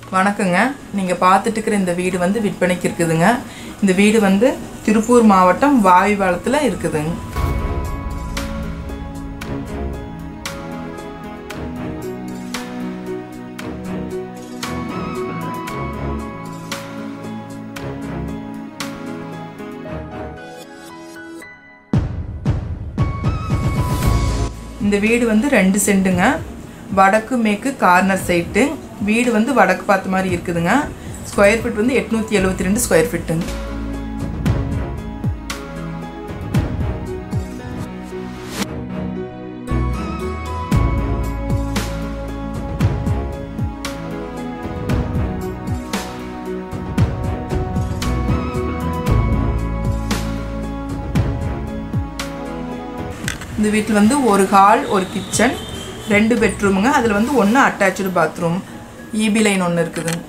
வணக்கங்க நீங்கள் பார்த்துட்டு இருக்கிற இந்த வீடு வந்து விற்பனைக்கு இருக்குதுங்க இந்த வீடு வந்து திருப்பூர் மாவட்டம் வாயுவாளத்தில் இருக்குதுங்க இந்த வீடு வந்து ரெண்டு செண்டுங்க வடக்கு மேற்கு கார்னர் சைட்டு வீடு வந்து வடக்கு பார்த்த மாதிரி இருக்குதுங்க ஸ்கொயர் ஃபீட் வந்து எட்நூற்றி எழுபத்தி ரெண்டு ஸ்கொயர் ஃபீட்டுங்க இந்த வீட்டில் வந்து ஒரு ஹால் ஒரு கிச்சன் ரெண்டு பெட்ரூமுங்க அதில் வந்து ஒன்று அட்டாச்சு பாத்ரூம் இபி லைன் ஒன்று இருக்குதுங்க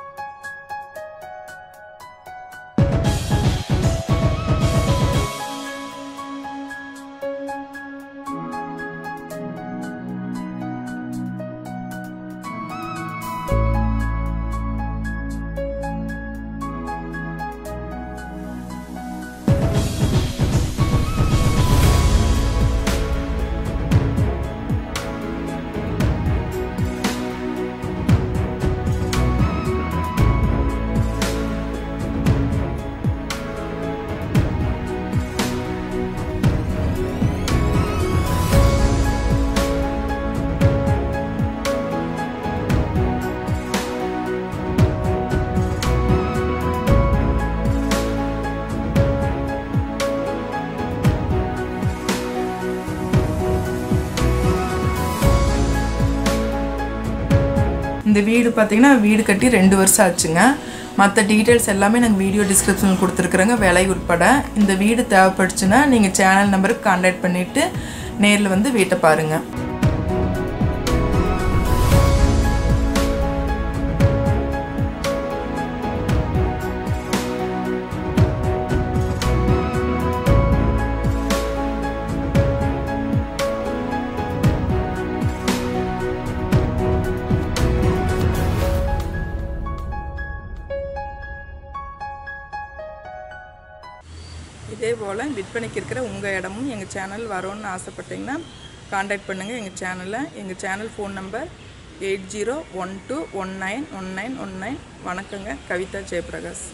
இந்த வீடு பார்த்தீங்கன்னா வீடு கட்டி ரெண்டு வருஷம் ஆச்சுங்க மற்ற டீட்டெயில்ஸ் எல்லாமே நாங்கள் வீடியோ டிஸ்கிரிப்ஷனில் கொடுத்துருக்குறோங்க விலை உட்பட இந்த வீடு தேவைப்படுச்சுன்னா நீங்கள் சேனல் நம்பருக்கு கான்டாக்ட் பண்ணிவிட்டு நேரில் வந்து வீட்டை பாருங்கள் இதே போல் விற்பனைக்கு இருக்கிற உங்கள் இடமும் எங்கள் சேனல் வரோன்னு ஆசைப்பட்டீங்கன்னா காண்டாக்ட் பண்ணுங்கள் எங்கள் சேனலில் எங்கள் channel phone number eight zero one two one nine one nine one nine வணக்கங்க கவிதா ஜெயபிரகாஷ்